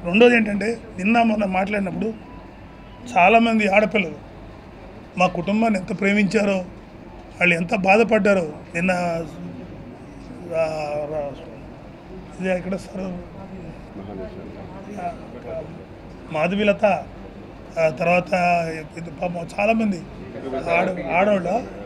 రెండోది ఏంటంటే నిన్న మొన్న మాట్లాడినప్పుడు చాలామంది ఆడపిల్లలు మా కుటుంబాన్ని ఎంత ప్రేమించారో వాళ్ళు ఎంత బాధపడ్డారో నిన్న ఆ, రా- ఇది ఇక్కడ సార్ మాధవీలత ఆ తర్వాత ఇది పాపం చాలామంది ఆడ ఆడవాళ్ళ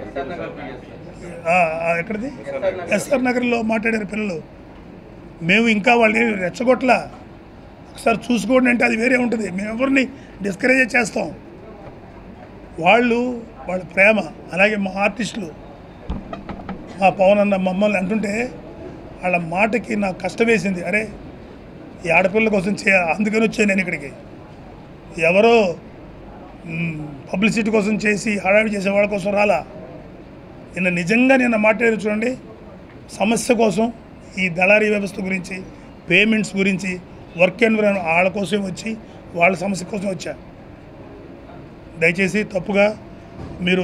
ఆ, ఆ, ఎక్కడిది ఎస్ఆర్ నగర్లో మాట్లాడారు పిల్లలు మేము ఇంకా వాళ్ళని రెచ్చగొట్టలా ఒకసారి చూసుకోండి అంటే అది వేరే ఉంటుంది మేము ఎవరిని డిస్కరేజ్ చేస్తాం వాళ్ళు వాళ్ళ ప్రేమ అలాగే మా ఆర్టిస్టులు మా పవన్ అన్న మమ్మల్ని అంటుంటే వాళ్ళ మాటకి నాకు కష్టం వేసింది అరే ఈ ఆడపిల్లల కోసం చేయాలి అందుకని వచ్చాను నేను ఇక్కడికి ఎవరో పబ్లిసిటీ కోసం చేసి హడావి చేసే వాళ్ళ కోసం రాలా నిన్న నిజంగా నిన్న మాట్లాడి చూడండి సమస్య కోసం ఈ దళారీ వ్యవస్థ గురించి పేమెంట్స్ గురించి వర్క్ ఎన్విరాన్ వాళ్ళ కోసం వచ్చి వాళ్ళ సమస్య కోసం వచ్చా దయచేసి తప్పుగా మీరు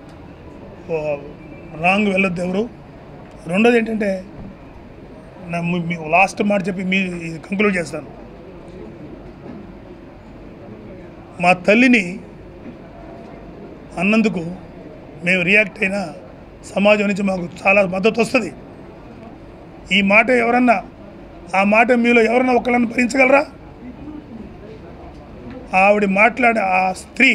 రాంగ్ వెళ్ళొద్దు ఎవరు రెండోది ఏంటంటే నా మీ- మీ లాస్ట్ మాట చెప్పి మీ కంక్లూడ్ చేస్తాను మా తల్లిని అన్నందుకు మేము రియాక్ట్ అయినా సమాజం నుంచి మాకు చాలా మద్దతు వస్తుంది ఈ మాట ఎవరన్నా ఆ మాట మీలో ఎవరన్నా ఒకళ్ళని భరించగలరా ఆవిడ మాట్లాడే ఆ స్త్రీ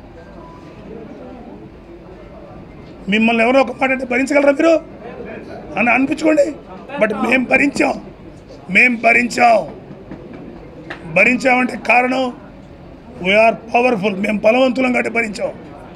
మిమ్మల్ని ఎవరో ఒక మాట అంటే భరించగలరా మీరు అని అనిపించుకోండి బట్ మేం భరించాం మేం భరించాం భరించామంటే కారణం వీఆర్ పవర్ఫుల్ మేము బలవంతులం కాబట్టి భరించాం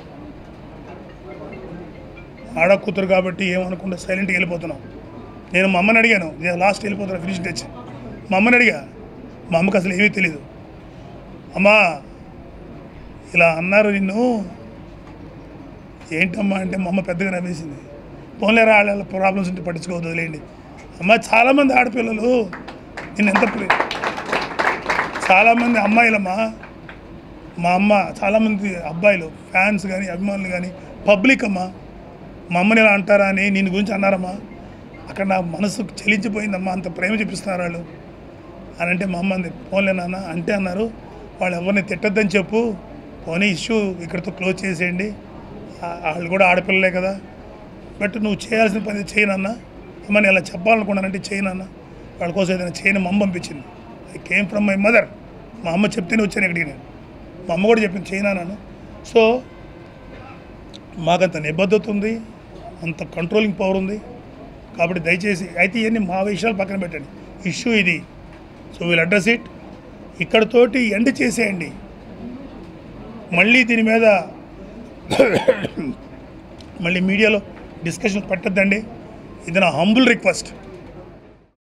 ఆడ కూతురు కాబట్టి ఏమనుకుంటే సైలెంట్గా వెళ్ళిపోతున్నాం నేను మా అమ్మని అడిగాను నేను లాస్ట్ వెళ్ళిపోతున్నా ఫినిష్ తెచ్చి మా అమ్మని అడిగా మా అమ్మకి అసలు ఏమీ తెలియదు అమ్మా ఇలా అన్నారు నిన్ను ఏంటమ్మా అంటే మా అమ్మ పెద్దగా నవ్వేసింది పోన్లేరా వాళ్ళ ప్రాబ్లమ్స్ ఉంటే పట్టించుకోవద్దు వదిలేయండి అమ్మ చాలామంది ఆడపిల్లలు నేను ఎంత ప్రే- చాలామంది అమ్మాయిలమ్మా మా అమ్మ చాలామంది అబ్బాయిలు ఫ్యాన్స్ కానీ అభిమానులు కానీ పబ్లిక్ అమ్మా మా అమ్మని ఇలా అంటారా అని నేను గురించి అన్నారమ్మా అక్కడ నా మనసు చెలించిపోయిందమ్మా అంత ప్రేమ చూపిస్తున్నారు వాళ్ళు అని అంటే మా అమ్మ అంది పోన్లే నాన్న అంటే అన్నారు వాళ్ళు ఎవరిని తిట్టద్దని చెప్పు పోనీ ఇష్యూ ఇక్కడితో క్లోజ్ చేసేయండి ఆ- వాళ్ళు కూడా ఆడపిల్లలే కదా బట్ నువ్వు చేయాల్సిన పని చేయనన్న అమ్మ నేను అలా చెప్పాలనుకున్నానంటే చేయనన్న వాళ్ళ కోసం ఏదైనా చేయని మా అమ్మ పంపించింది I came from my mother మా అమ్మ చెప్తేనే వచ్చాను ఇక్కడికి నేను మా అమ్మ కూడా చెప్పింది చేయనాను సో మాకంత నిబద్ధత ఉంది అంత కంట్రోలింగ్ పవర్ ఉంది కాబట్టి దయచేసి అయితే ఇవన్నీ మా విషయాలు పక్కన పెట్టండి ఇష్యూ ఇది సో వీల్ అడ్రస్ ఇట్ ఇక్కడతోటి ఎండ్ చేసేయండి మళ్ళీ దీని మీద మళ్ళీ మీడియాలో డిస్కషన్ పెట్టద్దండి ఇది నా హంబుల్ రిక్వెస్ట్